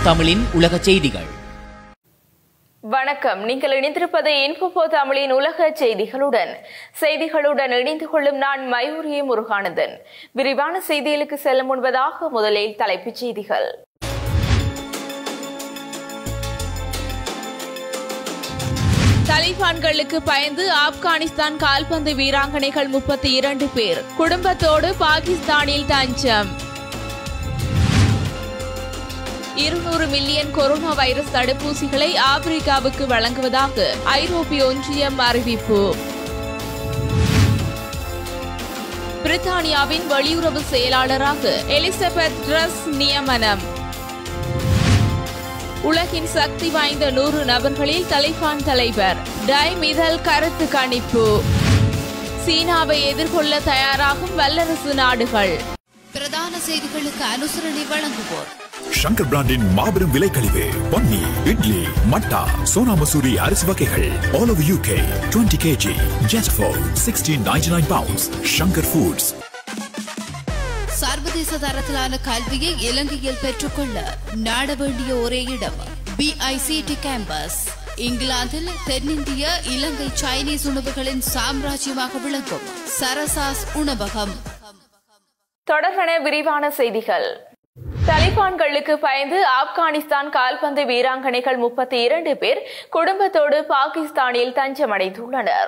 தமிழின் உலக செய்திகள் வணக்கம் நீங்கள் இணைந்திருப்பது இன்போ தமிழின் உலக செய்திகளுடன் செய்திகளுடன் இணைந்து கொள்ளும் நான் மயூரி முருகானந்தன் விரிவான செய்திகளுக்கு செல்ல முன்பதாக முதலில் தலைப்புச் செய்திகள் தலிபான்களுக்கு பயந்து ஆப்கானிஸ்தான் கால்பந்து வீராங்கனைகள் முப்பத்தி இரண்டு பேர் குடும்பத்தோடு பாகிஸ்தானில் தஞ்சம் இருநூறு மில்லியன் கொரோனா வைரஸ் தடுப்பூசிகளை ஆப்பிரிக்காவுக்கு வழங்குவதாக ஐரோப்பிய ஒன்றியம் அறிவிப்பு பிரித்தானியாவின் வெளியுறவு செயலாளராக எலிசபெத் ட்ரஸ் நியமனம் உலகின் சக்தி வாய்ந்த நூறு நபர்களில் தலைஃபான் தலைவர் டை மிதல் கருத்து கணிப்பு சீனாவை எதிர்கொள்ள தயாராகும் வல்லரசு நாடுகள் பிரதான செய்திகளுக்கு அனுசரணை வழங்குவோர் ஷங்கர் பிராண்டின் மாபெரும் விலை கழிவு பொன்னி இட்லி மட்டா சோனா மசூரி அரிசி வகைகள் all over UK twenty KG just for sixteen ninety nine pounds Shankar foods சர்வதேச தரத்திலான கல்வியை இலங்கையில் பெற்றுக்கொள்ள நாட வேண்டிய ஒரே இடம் பிஐசிடி கேம்பஸ் இங்கிலாந்தில் தென்னிந்திய இலங்கை சைனீஸ் உணவுகளின் சாம்ராஜ்யமாக விளங்கும் சரசாஸ் உணவகம் தொடர்பான விரிவான செய்திகள் தலிபான்களுக்கு பயந்து ஆப்கானிஸ்தான் கால்பந்து வீராங்கனைகள் முப்பத்தி இரண்டு பேர் குடும்பத்தோடு பாகிஸ்தானில் தஞ்சமடைந்துள்ளனர்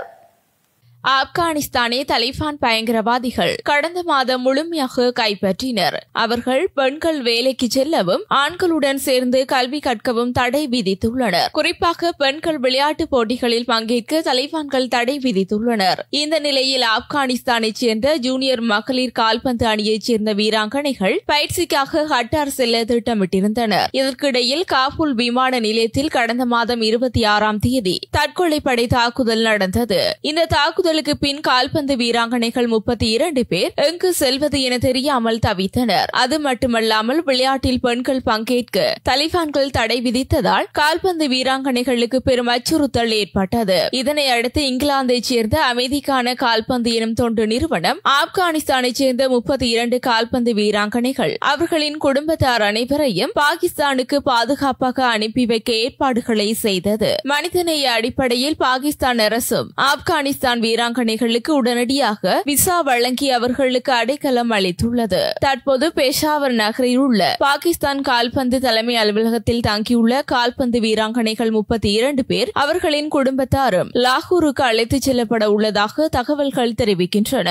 ஆப்கானிஸ்தானே தலிபான் பயங்கரவாதிகள் கடந்த மாதம் முழுமையாக கைப்பற்றினர் அவர்கள் பெண்கள் வேலைக்கு செல்லவும் ஆண்களுடன் சேர்ந்து கல்வி கற்கவும் தடை விதித்துள்ளனர் குறிப்பாக பெண்கள் விளையாட்டுப் போட்டிகளில் பங்கேற்க தலிபான்கள் தடை விதித்துள்ளனர் இந்த நிலையில் ஆப்கானிஸ்தானைச் சேர்ந்த ஜூனியர் மகளிர் கால்பந்து அணியைச் சேர்ந்த வீராங்கனைகள் பயிற்சிக்காக ஹட்டார் செல்ல திட்டமிட்டிருந்தனர் இதற்கிடையில் காபூல் விமான நிலையத்தில் கடந்த மாதம் இருபத்தி ஆறாம் தேதி தற்கொலை படை தாக்குதல் நடந்தது இந்த தாக்குதல் தாக்குதலுக்கு பின் கால்பந்து வீராங்கனைகள் முப்பத்தி இரண்டு பேர் எங்கு செல்வது என தெரியாமல் தவித்தனர் அது மட்டுமல்லாமல் விளையாட்டில் பெண்கள் பங்கேற்க தலிபான்கள் தடை விதித்ததால் கால்பந்து வீராங்கனைகளுக்கு பெரும் அச்சுறுத்தல் ஏற்பட்டது இதனை அடுத்து இங்கிலாந்தைச் சேர்ந்த அமைதிக்கான கால்பந்து எனும் தொண்டு நிறுவனம் ஆப்கானிஸ்தானைச் சேர்ந்த முப்பத்தி இரண்டு கால்பந்து வீராங்கனைகள் அவர்களின் குடும்பத்தார் அனைவரையும் பாகிஸ்தானுக்கு பாதுகாப்பாக அனுப்பி வைக்க ஏற்பாடுகளை செய்தது மனிதநேய அடிப்படையில் பாகிஸ்தான் அரசும் ஆப்கானிஸ்தான் வீராங்கனைகளுக்கு உடனடியாக விசா வழங்கி அவர்களுக்கு அடைக்கலம் அளித்துள்ளது தற்போது பெஷாவர் நகரில் உள்ள பாகிஸ்தான் கால்பந்து தலைமை அலுவலகத்தில் தங்கியுள்ள கால்பந்து வீராங்கனைகள் முப்பத்தி இரண்டு பேர் அவர்களின் குடும்பத்தாரும் லாகூருக்கு அழைத்துச் செல்லப்பட உள்ளதாக தகவல்கள் தெரிவிக்கின்றன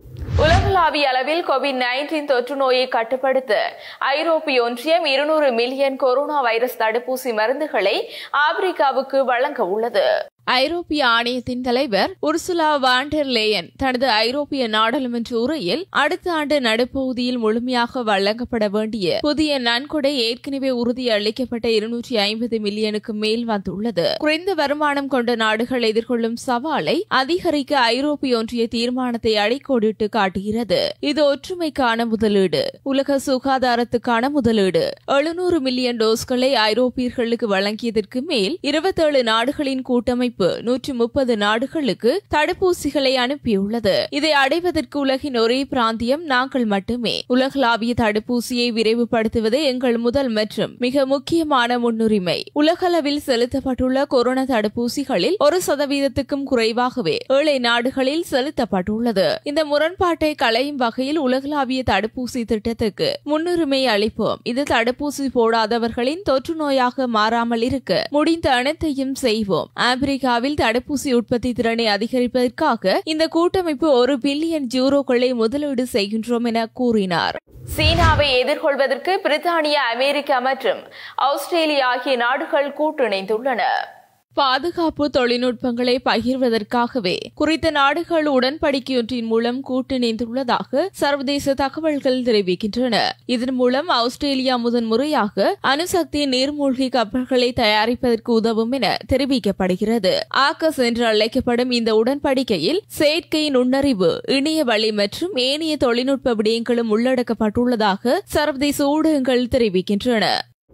உலகளாவிய அளவில் கோவிட் நைன்டீன் தொற்று நோயை கட்டுப்படுத்த ஐரோப்பிய ஒன்றியம் இருநூறு மில்லியன் கொரோனா வைரஸ் தடுப்பூசி மருந்துகளை ஆப்பிரிக்காவுக்கு வழங்க உள்ளது ஐரோப்பிய ஆணையத்தின் தலைவர் உர்சுலா வாண்டர் லேயன் தனது ஐரோப்பிய நாடாளுமன்ற உரையில் அடுத்த ஆண்டு நடுப்பகுதியில் முழுமையாக வழங்கப்பட வேண்டிய புதிய நன்கொடை ஏற்கனவே உறுதி அளிக்கப்பட்ட இருநூற்றி ஐம்பது மில்லியனுக்கு மேல் வந்துள்ளது குறைந்த வருமானம் கொண்ட நாடுகள் எதிர்கொள்ளும் சவாலை அதிகரிக்க ஐரோப்பிய ஒன்றிய தீர்மானத்தை அடிக்கோடிட்டு காட்டுகிறது இது ஒற்றுமைக்கான முதலீடு உலக சுகாதாரத்துக்கான முதலீடு எழுநூறு மில்லியன் டோஸ்களை ஐரோப்பியர்களுக்கு வழங்கியதற்கு மேல் இருபத்தேழு நாடுகளின் கூட்டமைப்பு அமைப்பு நூற்றி முப்பது நாடுகளுக்கு தடுப்பூசிகளை அனுப்பியுள்ளது இதை அடைவதற்கு உலகின் ஒரே பிராந்தியம் நாங்கள் மட்டுமே உலகளாவிய தடுப்பூசியை விரைவுபடுத்துவதே எங்கள் முதல் மற்றும் மிக முக்கியமான முன்னுரிமை உலகளவில் செலுத்தப்பட்டுள்ள கொரோனா தடுப்பூசிகளில் ஒரு சதவீதத்துக்கும் குறைவாகவே ஏழை நாடுகளில் செலுத்தப்பட்டுள்ளது இந்த முரண்பாட்டை களையும் வகையில் உலகளாவிய தடுப்பூசி திட்டத்துக்கு முன்னுரிமை அளிப்போம் இது தடுப்பூசி போடாதவர்களின் தொற்று நோயாக மாறாமல் இருக்க முடிந்த அனைத்தையும் செய்வோம் ஆப்பிரிக்க அமெரிக்காவில் தடுப்பூசி உற்பத்தி திறனை அதிகரிப்பதற்காக இந்த கூட்டமைப்பு ஒரு பில்லியன் ஜூரோக்களை முதலீடு செய்கின்றோம் என கூறினார் சீனாவை எதிர்கொள்வதற்கு பிரித்தானியா அமெரிக்கா மற்றும் ஆஸ்திரேலியா ஆகிய நாடுகள் கூட்டிணைந்துள்ளன பாதுகாப்பு தொழில்நுட்பங்களை பகிர்வதற்காகவே குறித்த நாடுகள் உடன்படிக்கையொன்றின் மூலம் கூட்டிணைந்துள்ளதாக சர்வதேச தகவல்கள் தெரிவிக்கின்றன இதன் மூலம் ஆஸ்திரேலியா முதன் முறையாக அணுசக்தி நீர்மூழ்கி கப்பல்களை தயாரிப்பதற்கு உதவும் என தெரிவிக்கப்படுகிறது ஆக்கஸ் என்று அழைக்கப்படும் இந்த உடன்படிக்கையில் செயற்கை நுண்ணறிவு இணைய வழி மற்றும் ஏனைய தொழில்நுட்ப விடயங்களும் உள்ளடக்கப்பட்டுள்ளதாக சர்வதேச ஊடகங்கள் தெரிவிக்கின்றன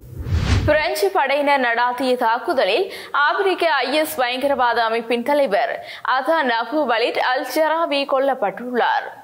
பிரெஞ்சு படையினர் நடாத்திய தாக்குதலில் ஆப்பிரிக்க ஐஎஸ் பயங்கரவாத அமைப்பின் தலைவர் அதா நபு வலிட் அல் ஜராவி கொல்லப்பட்டுள்ளார்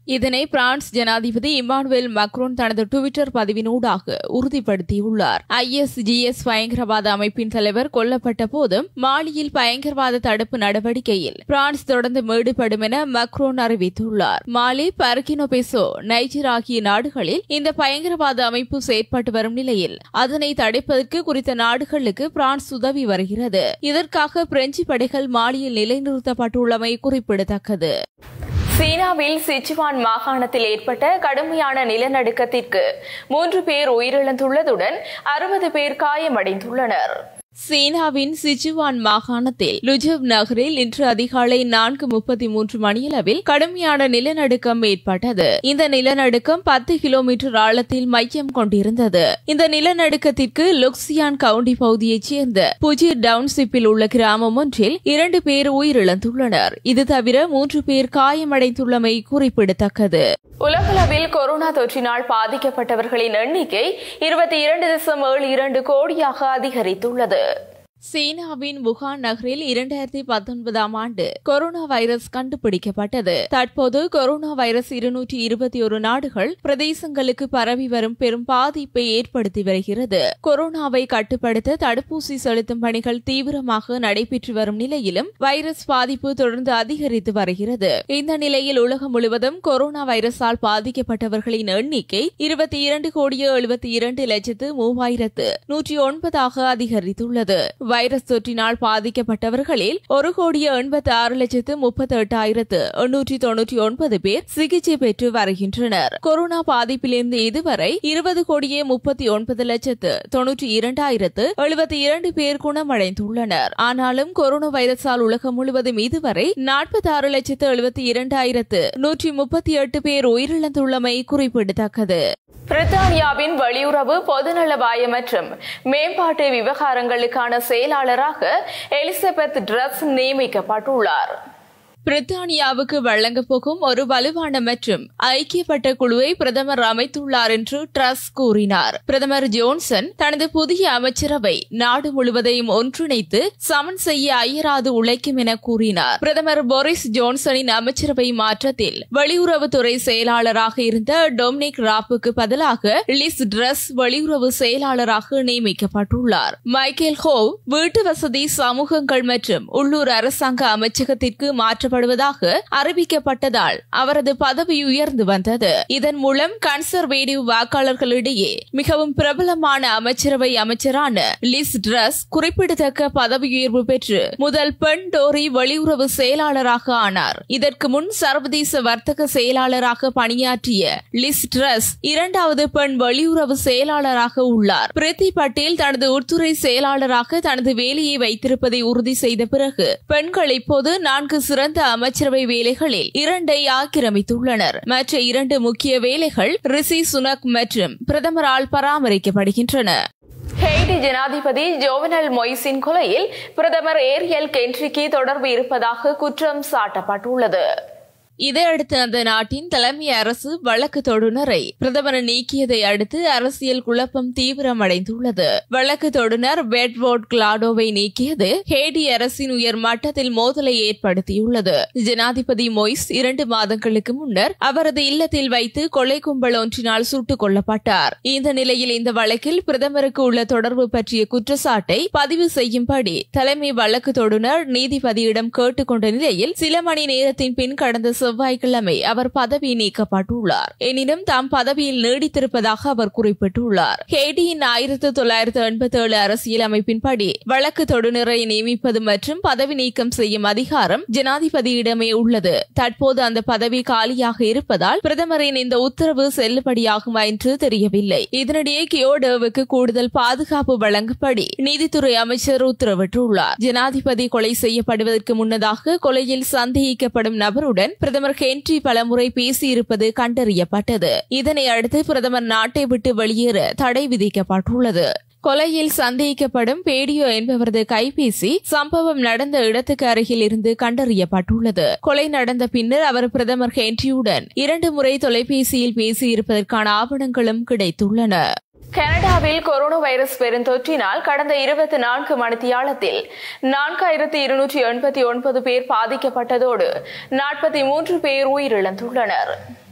இதனை பிரான்ஸ் ஜனாதிபதி இமானுவேல் மக்ரோன் தனது டுவிட்டர் பதிவினூடாக உறுதிப்படுத்தியுள்ளார் ஐஎஸ்ஜிஎஸ் பயங்கரவாத அமைப்பின் தலைவர் கொல்லப்பட்ட போதும் மாலியில் பயங்கரவாத தடுப்பு நடவடிக்கையில் பிரான்ஸ் தொடர்ந்து ஈடுபடும் என மக்ரோன் அறிவித்துள்ளார் மாலி பர்கினோபெசோ நைஜர் ஆகிய நாடுகளில் இந்த பயங்கரவாத அமைப்பு செயற்பட்டு வரும் நிலையில் அதனை தடுப்பதற்கு குறித்த நாடுகளுக்கு பிரான்ஸ் உதவி வருகிறது இதற்காக பிரெஞ்சு படைகள் மாலியில் நிலைநிறுத்தப்பட்டுள்ளமை குறிப்பிடத்தக்கது சீனாவில் சிச்சுவான் மாகாணத்தில் ஏற்பட்ட கடுமையான நிலநடுக்கத்திற்கு மூன்று பேர் உயிரிழந்துள்ளதுடன் அறுபது பேர் காயமடைந்துள்ளனர் சீனாவின் சிச்சுவான் மாகாணத்தில் லுஜவ் நகரில் இன்று அதிகாலை நான்கு முப்பத்தி மூன்று மணியளவில் கடுமையான நிலநடுக்கம் ஏற்பட்டது இந்த நிலநடுக்கம் பத்து கிலோமீட்டர் ஆழத்தில் மையம் கொண்டிருந்தது இந்த நிலநடுக்கத்திற்கு லுக்சியான் கவுண்டி பகுதியைச் சேர்ந்த புஜிர் டவுன்ஷிப்பில் உள்ள கிராமம் ஒன்றில் இரண்டு பேர் உயிரிழந்துள்ளனர் இது தவிர மூன்று பேர் காயமடைந்துள்ளமை குறிப்பிடத்தக்கது உலகளவில் கொரோனா தொற்றினால் பாதிக்கப்பட்டவர்களின் எண்ணிக்கை இருபத்தி இரண்டு தசம் ஏழு இரண்டு கோடியாக அதிகரித்துள்ளது சீனாவின் வுகான் நகரில் இரண்டாயிரத்தி பத்தொன்பதாம் ஆண்டு கொரோனா வைரஸ் கண்டுபிடிக்கப்பட்டது தற்போது கொரோனா வைரஸ் இருநூற்றி இருபத்தி ஒரு நாடுகள் பிரதேசங்களுக்கு பரவி வரும் பெரும் பாதிப்பை ஏற்படுத்தி வருகிறது கொரோனாவை கட்டுப்படுத்த தடுப்பூசி செலுத்தும் பணிகள் தீவிரமாக நடைபெற்று வரும் நிலையிலும் வைரஸ் பாதிப்பு தொடர்ந்து அதிகரித்து வருகிறது இந்த நிலையில் உலகம் முழுவதும் கொரோனா வைரஸால் பாதிக்கப்பட்டவர்களின் எண்ணிக்கை இருபத்தி இரண்டு கோடியே எழுபத்தி இரண்டு லட்சத்து மூவாயிரத்து நூற்றி ஒன்பதாக அதிகரித்துள்ளது வைரஸ் தொற்றினால் பாதிக்கப்பட்டவர்களில் ஒரு கோடியே எண்பத்தி ஆறு லட்சத்து முப்பத்தி எட்டாயிரத்து எண்ணூற்றி தொன்னூற்றி ஒன்பது பேர் சிகிச்சை பெற்று வருகின்றனர் கொரோனா பாதிப்பிலிருந்து இதுவரை இருபது கோடியே முப்பத்தி ஒன்பது லட்சத்து தொன்னூற்றி இரண்டாயிரத்து எழுபத்தி இரண்டு பேர் குணமடைந்துள்ளனர் ஆனாலும் கொரோனா வைரஸால் உலகம் முழுவதும் இதுவரை நாற்பத்தி ஆறு லட்சத்து எழுபத்தி இரண்டாயிரத்து நூற்றி முப்பத்தி எட்டு பேர் உயிரிழந்துள்ளமை குறிப்பிடத்தக்கது பிரித்தானியாவின் வெளியுறவு பொதுநலவாய மற்றும் மேம்பாட்டு விவகாரங்களுக்கான செயலாளராக எலிசபெத் ட்ரஸ் நியமிக்கப்பட்டுள்ளார் பிரித்தானியாவுக்கு வழங்கப் போகும் ஒரு வலுவான மற்றும் ஐக்கியப்பட்ட குழுவை பிரதமர் அமைத்துள்ளார் என்று ட்ரஸ் கூறினார் பிரதமர் ஜோன்சன் தனது புதிய அமைச்சரவை நாடு முழுவதையும் ஒன்றிணைத்து சமன் செய்ய அயராது உழைக்கும் என கூறினார் பிரதமர் போரிஸ் ஜோன்சனின் அமைச்சரவை மாற்றத்தில் வெளியுறவுத்துறை செயலாளராக இருந்த டொமினிக் ராப்புக்கு பதிலாக லிஸ் ட்ரஸ் வெளியுறவு செயலாளராக நியமிக்கப்பட்டுள்ளார் மைக்கேல் ஹோவ் வீட்டு வசதி சமூகங்கள் மற்றும் உள்ளூர் அரசாங்க அமைச்சகத்திற்கு மாற்றப்படுவதாக அறிவிக்கப்பட்டதால் அவரது பதவி உயர்ந்து வந்தது இதன் மூலம் கன்சர்வேட்டிவ் வாக்காளர்களிடையே மிகவும் பிரபலமான அமைச்சரவை அமைச்சரான லிஸ் ட்ரஸ் குறிப்பிடத்தக்க பதவி உயர்வு பெற்று முதல் பெண் டோரி வெளியுறவு செயலாளராக ஆனார் இதற்கு முன் சர்வதேச வர்த்தக செயலாளராக பணியாற்றிய லிஸ் ட்ரஸ் இரண்டாவது பெண் வெளியுறவு செயலாளராக உள்ளார் பிரித்தி பட்டேல் தனது உள்துறை செயலாளராக தனது வேலையை வைத்திருப்பதை உறுதி செய்த பிறகு பெண்கள் இப்போது நான்கு சிறந்த அமைச்சரவை வேலைகளில் இரண்டை ஆக்கிரமித்துள்ளனர் மற்ற இரண்டு முக்கிய வேலைகள் ரிஷி சுனக் மற்றும் பிரதமரால் பராமரிக்கப்படுகின்றன ஹெய்டி ஜனாதிபதி ஜோவனல் மொய்சின் கொலையில் பிரதமர் ஏரியல் கென்ட்ரிக்கு தொடர்பு இருப்பதாக குற்றம் சாட்டப்பட்டுள்ளது இதையடுத்து அந்த நாட்டின் தலைமை அரசு வழக்கு தொடுநரை பிரதமர் நீக்கியதை அடுத்து அரசியல் குழப்பம் தீவிரமடைந்துள்ளது வழக்கு தொடுநர் பெட்வோர்ட் கிளாடோவை நீக்கியது ஹேடி அரசின் உயர் மட்டத்தில் மோதலை ஏற்படுத்தியுள்ளது ஜனாதிபதி மொய்ஸ் இரண்டு மாதங்களுக்கு முன்னர் அவரது இல்லத்தில் வைத்து கொலை கும்பல் ஒன்றினால் சுட்டுக் கொல்லப்பட்டார் இந்த நிலையில் இந்த வழக்கில் பிரதமருக்கு உள்ள தொடர்பு பற்றிய குற்றச்சாட்டை பதிவு செய்யும்படி தலைமை வழக்கு தொடுநர் நீதிபதியிடம் கேட்டுக்கொண்ட நிலையில் சில மணி நேரத்தின் பின் கடந்த செவ்வாய்க்கிழமை அவர் பதவி நீக்கப்பட்டுள்ளார் எனினும் தாம் பதவியில் நீடித்திருப்பதாக அவர் குறிப்பிட்டுள்ளார் ஹேடியின் ஆயிரத்தி தொள்ளாயிரத்து எண்பத்தி ஏழு அரசியல் அமைப்பின்படி வழக்கு தொடுநரை நியமிப்பது மற்றும் பதவி நீக்கம் செய்யும் அதிகாரம் ஜனாதிபதியிடமே உள்ளது தற்போது அந்த பதவி காலியாக இருப்பதால் பிரதமரின் இந்த உத்தரவு செல்லுபடியாகுமா என்று தெரியவில்லை இதனிடையே கியோடோவுக்கு கூடுதல் பாதுகாப்பு வழங்கப்படி நீதித்துறை அமைச்சர் உத்தரவிட்டுள்ளார் ஜனாதிபதி கொலை செய்யப்படுவதற்கு முன்னதாக கொலையில் சந்தேகிக்கப்படும் நபருடன் பிரதமர் ஹென்றி பலமுறை பேசியிருப்பது கண்டறியப்பட்டது இதனை அடுத்து பிரதமர் நாட்டை விட்டு வெளியேற தடை விதிக்கப்பட்டுள்ளது கொலையில் சந்தேகிக்கப்படும் பேடியோ என்பவரது கைபேசி சம்பவம் நடந்த இடத்துக்கு அருகில் இருந்து கண்டறியப்பட்டுள்ளது கொலை நடந்த பின்னர் அவர் பிரதமர் ஹென்ரியுடன் இரண்டு முறை தொலைபேசியில் பேசியிருப்பதற்கான ஆவணங்களும் கிடைத்துள்ளன கனடாவில் கொரோனா வைரஸ் பெருந்தொற்றினால் கடந்த இருபத்தி நான்கு மணித்தியாலத்தில் நான்காயிரத்தி இருநூற்றி எண்பத்தி ஒன்பது பேர் பாதிக்கப்பட்டதோடு நாற்பத்தி மூன்று பேர் உயிரிழந்துள்ளனர்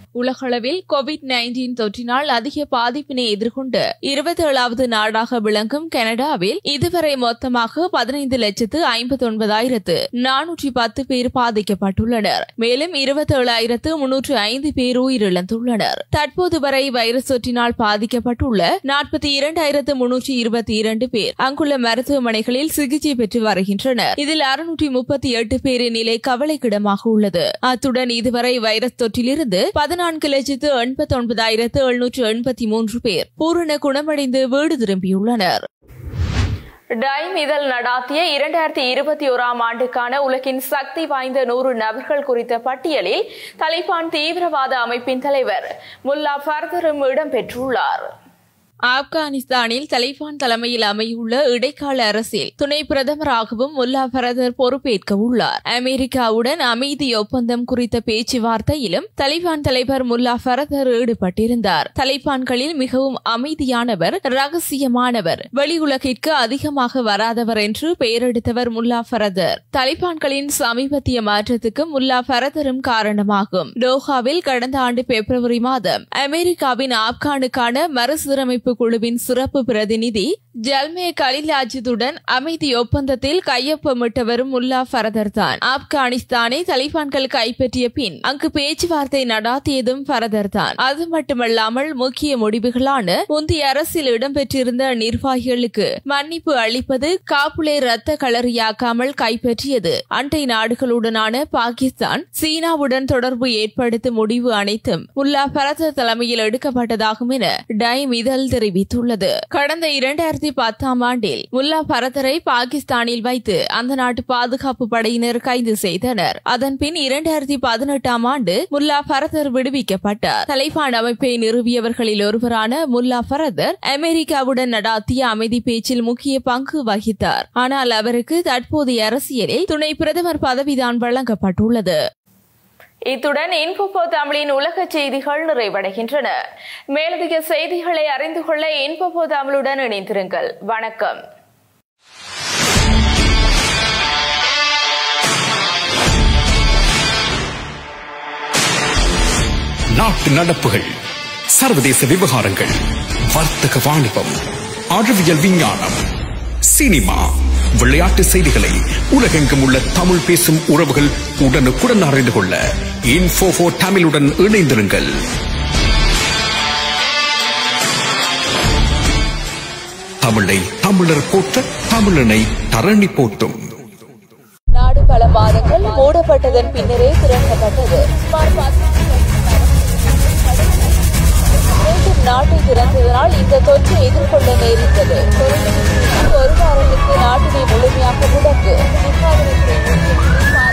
உலகளவில் கோவிட் நைன்டீன் தொற்றினால் அதிக பாதிப்பினை எதிர்கொண்டு இருபத்தி ஏழாவது நாடாக விளங்கும் கனடாவில் இதுவரை மொத்தமாக பதினைந்து லட்சத்து ஐம்பத்தி ஒன்பதாயிரத்து நானூற்றி பத்து பேர் பாதிக்கப்பட்டுள்ளனர் மேலும் இருபத்தி ஏழாயிரத்து முன்னூற்று ஐந்து பேர் உயிரிழந்துள்ளனர் தற்போது வரை வைரஸ் தொற்றினால் பாதிக்கப்பட்டுள்ள நாற்பத்தி இரண்டாயிரத்து முன்னூற்றி இருபத்தி இரண்டு பேர் அங்குள்ள மருத்துவமனைகளில் சிகிச்சை பெற்று வருகின்றனர் இதில் அறுநூற்றி முப்பத்தி எட்டு பேரின் நிலை கவலைக்கிடமாக உள்ளது அத்துடன் இதுவரை வைரஸ் தொற்றிலிருந்து பதினான்கு லட்சத்து எண்பத்தி ஒன்பதாயிரத்து எழுநூற்று எண்பத்தி மூன்று பேர் பூரண குணமடைந்து வீடு திரும்பியுள்ளனர் டைம் இதழ் நடாத்திய இரண்டாயிரத்தி இருபத்தி ஓராம் ஆண்டுக்கான உலகின் சக்தி வாய்ந்த நூறு நபர்கள் குறித்த பட்டியலில் தலிபான் தீவிரவாத அமைப்பின் தலைவர் முல்லா ஃபர்தரும் இடம்பெற்றுள்ளார் ஆப்கானிஸ்தானில் தலிபான் தலைமையில் அமையுள்ள இடைக்கால அரசில் துணை பிரதமராகவும் முல்லா பரதர் பொறுப்பேற்க உள்ளார் அமெரிக்காவுடன் அமைதி ஒப்பந்தம் குறித்த பேச்சுவார்த்தையிலும் தலிபான் தலைவர் முல்லா பரதர் ஈடுபட்டிருந்தார் தலிபான்களில் மிகவும் அமைதியானவர் ரகசியமானவர் வெளி உலகிற்கு அதிகமாக வராதவர் என்று பெயரெடுத்தவர் முல்லா பரதர் தலிபான்களின் சமீபத்திய மாற்றத்துக்கு முல்லா பரதரும் காரணமாகும் டோஹாவில் கடந்த ஆண்டு பிப்ரவரி மாதம் அமெரிக்காவின் ஆப்கானுக்கான மறுசீரமைப்பு குழுவின் சிறப்பு பிரதிநிதி ஜல்மே கலிலாஜித்துடன் அமைதி ஒப்பந்தத்தில் கையொப்பமிட்டவரும் முல்லா ஃபரதர் தான் ஆப்கானிஸ்தானை தலிபான்கள் கைப்பற்றிய பின் அங்கு பேச்சுவார்த்தை நடாத்தியதும் ஃபரதர் தான் அது மட்டுமல்லாமல் முக்கிய முடிவுகளான முந்தைய அரசில் இடம்பெற்றிருந்த நிர்வாகிகளுக்கு மன்னிப்பு அளிப்பது காப்புலே ரத்த களறியாக்காமல் கைப்பற்றியது அண்டை நாடுகளுடனான பாகிஸ்தான் சீனாவுடன் தொடர்பு ஏற்படுத்தும் முடிவு அனைத்தும் முல்லா ஃபரதர் தலைமையில் எடுக்கப்பட்டதாகும் என டைம் இதழ் தெரிவித்துள்ளது கடந்த இரண்டாயிரத்தி பத்தாம் ஆண்டில் முல்லா பரதரை பாகிஸ்தானில் வைத்து அந்த நாட்டு பாதுகாப்பு படையினர் கைது செய்தனர் அதன் பின் இரண்டாயிரத்தி பதினெட்டாம் ஆண்டு முல்லா பரதர் விடுவிக்கப்பட்டார் தலைபான் அமைப்பை நிறுவியவர்களில் ஒருவரான முல்லா பரதர் அமெரிக்காவுடன் நடாத்திய அமைதி பேச்சில் முக்கிய பங்கு வகித்தார் ஆனால் அவருக்கு தற்போதைய அரசியலில் துணை பிரதமர் பதவிதான் வழங்கப்பட்டுள்ளது இத்துடன் இன்போ தமிழின் உலக செய்திகள் நிறைவடைகின்றன மேலதிக செய்திகளை அறிந்து கொள்ள இன்போ தமிழுடன் இணைந்திருங்கள் வணக்கம் நாட்டு நடப்புகள் சர்வதேச விவகாரங்கள் வர்த்தக வாணிபம் அறிவியல் விஞ்ஞானம் சினிமா விளையாட்டு செய்திகளை உலகெங்கும் உள்ள தமிழ் பேசும் உறவுகள் உடனுக்குடன் அறிந்து கொள்ள இன்ஃபோ தமிழுடன் இணைந்திருங்கள் தமிழை தமிழர் போற்ற தமிழனை தரணி போற்றும் நாடு பல மாதங்கள் மூடப்பட்டதன் பின்னரே திறக்கப்பட்டது சுமார் பத்து மீண்டும் நாட்டை திறந்ததனால் இந்த தொற்றை எதிர்கொள்ள நேரிட்டது ஒரு வாரத்திற்கு நாட்டினை முழுமையாக முடக்கு சுகாதாரத்துறை ஊழியர்கள்